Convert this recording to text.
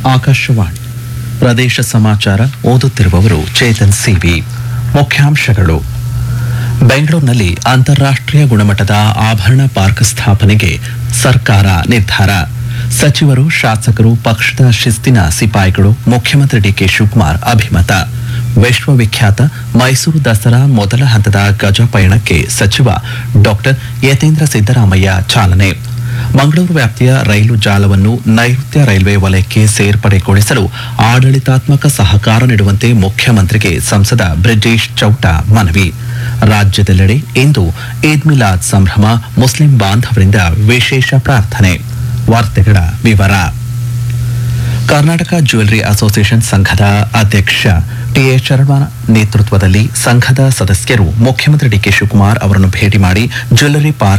ಆಕಾಶವಾಣಿ ಪ್ರದೇಶ ಸಮಾಚಾರ ಓದುತ್ತಿರುವವರು ಚೇತನ್ ಸಿವಿ ಮುಖ್ಯಾಂಶಗಳು ಬೆಂಗಳೂರಿನಲ್ಲಿ ಅಂತಾರಾಷ್ಟ್ರೀಯ ಗುಣಮಟ್ಟದ ಆಭರಣ ಪಾರ್ಕ್ ಸ್ಥಾಪನೆಗೆ ಸರ್ಕಾರ ನಿರ್ಧಾರ ಸಚಿವರು ಶಾಸಕರು ಪಕ್ಷದ ಶಿಸ್ತಿನ ಸಿಪಾಯಿಗಳು ಮುಖ್ಯಮಂತ್ರಿ ಡಿಕೆ ಶಿವಕುಮಾರ್ ಅಭಿಮತ ವಿಶ್ವವಿಖ್ಯಾತ ಮೈಸೂರು ದಸರಾ ಮೊದಲ ಹಂತದ ಗಜ ಪಯಣಕ್ಕೆ ಸಚಿವ ಡಾಕ್ಟರ್ ಯತೇಂದ್ರ ಸಿದ್ದರಾಮಯ್ಯ ಚಾಲನೆ ಮಂಗಳೂರು ವ್ಯಾಪ್ತಿಯ ರೈಲು ಜಾಲವನ್ನು ನೈಋತ್ಯ ರೈಲ್ವೆ ವಲಯಕ್ಕೆ ಸೇರ್ಪಡೆಗೊಳಿಸಲು ಆಡಳಿತಾತ್ಮಕ ಸಹಕಾರ ನೀಡುವಂತೆ ಮುಖ್ಯಮಂತ್ರಿಗೆ ಸಂಸದ ಬ್ರಿಜೇಶ್ ಚೌಟ ಮನವಿ ರಾಜ್ಯದೆಲ್ಲೆಡೆ ಇಂದು ಈದ್ ಮಿಲಾದ್ ಸಂಭ್ರಮ ಮುಸ್ಲಿಂ ಬಾಂಧವರಿಂದ ವಿಶೇಷ ಪ್ರಾರ್ಥನೆ ವಾರ್ತೆಗಳ ವಿವರ ಕರ್ನಾಟಕ ಜ್ಯುವೆಲರಿ ಅಸೋಸಿಯೇಷನ್ ಸಂಘದ ಅಧ್ಯಕ್ಷ ಟಿಎ ಶರ್ಮಾ ನೇತೃತ್ವದಲ್ಲಿ ಸಂಘದ ಸದಸ್ಯರು ಮುಖ್ಯಮಂತ್ರಿ ಡಿಕೆ ಶಿವಕುಮಾರ್ ಅವರನ್ನು ಭೇಟಿ ಮಾಡಿ ಜ್ಯುವೆಲರಿ ಪಾರ್ಕ್